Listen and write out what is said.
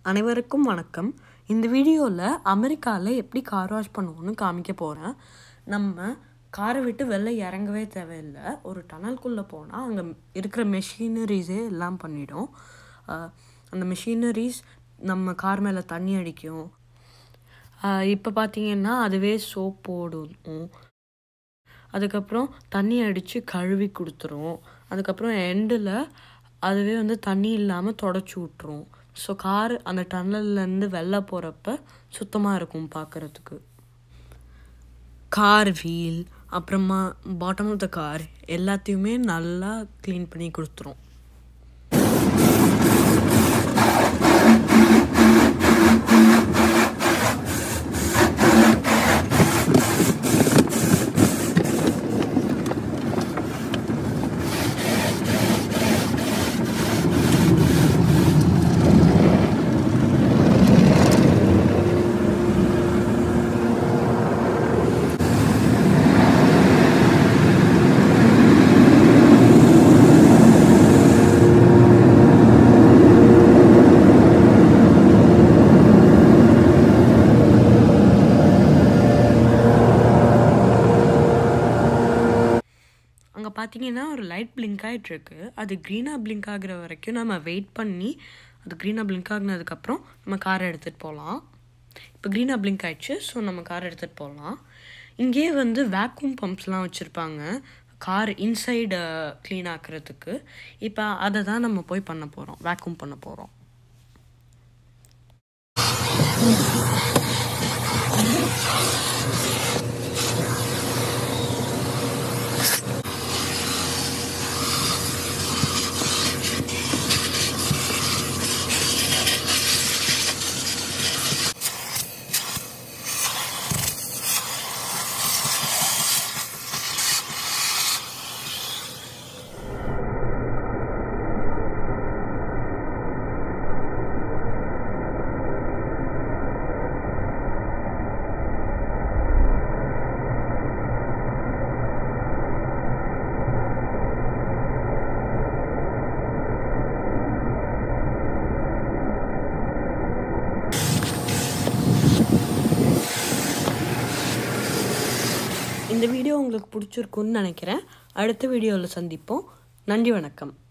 அனைவருக்கும் வணக்கம் இந்த வீடியோவில் அமெரிக்காவில் எப்படி கார் வாஷ் பண்ணுவோன்னு காமிக்க போகிறேன் நம்ம காரை விட்டு வெளில இறங்கவே தேவையில்லை ஒரு டனல்குள்ளே போனால் அங்கே இருக்கிற மெஷினரிஸே எல்லாம் பண்ணிடும் அஹ் அந்த மெஷினரிஸ் நம்ம கார் மேலே தண்ணி அடிக்கும் இப்போ பார்த்தீங்கன்னா அதுவே சோப் போடும் அதுக்கப்புறம் தண்ணி அடித்து கழுவி கொடுத்துரும் அதுக்கப்புறம் எண்டில் அதுவே வந்து தண்ணி இல்லாமல் தொடச்சி விட்ரும் ஸோ கார் அந்த டன்னல்லேருந்து வெளில போகிறப்ப சுத்தமாக இருக்கும் பார்க்குறதுக்கு கார் வீல் அப்புறமா பாட்டம் ஆஃப் த கார் எல்லாத்தையுமே நல்லா க்ளீன் பண்ணி கொடுத்துரும் அங்கே பார்த்தீங்கன்னா ஒரு லைட் பிளிங்க் ஆகிட்டுருக்கு அது க்ரீனாக பிளிங்க் ஆகுற வரைக்கும் நம்ம வெயிட் பண்ணி அது க்ரீனாக பிளிங்க் ஆகினதுக்கப்புறம் நம்ம காரை எடுத்துகிட்டு போகலாம் இப்போ க்ரீனாக பிளிங்க் ஆயிடுச்சு ஸோ நம்ம காரை எடுத்துகிட்டு போகலாம் இங்கேயே வந்து வேக்யூம் பம்ப்ஸ்லாம் வச்சுருப்பாங்க கார் இன்சைடு க்ளீன் ஆக்குறதுக்கு இப்போ அதை தான் நம்ம போய் பண்ண போகிறோம் வேக்யூம் பண்ண போகிறோம் இந்த வீடியோ உங்களுக்கு பிடிச்சிருக்குன்னு நினைக்கிறேன் அடுத்த வீடியோவில் சந்திப்போம் நன்றி வணக்கம்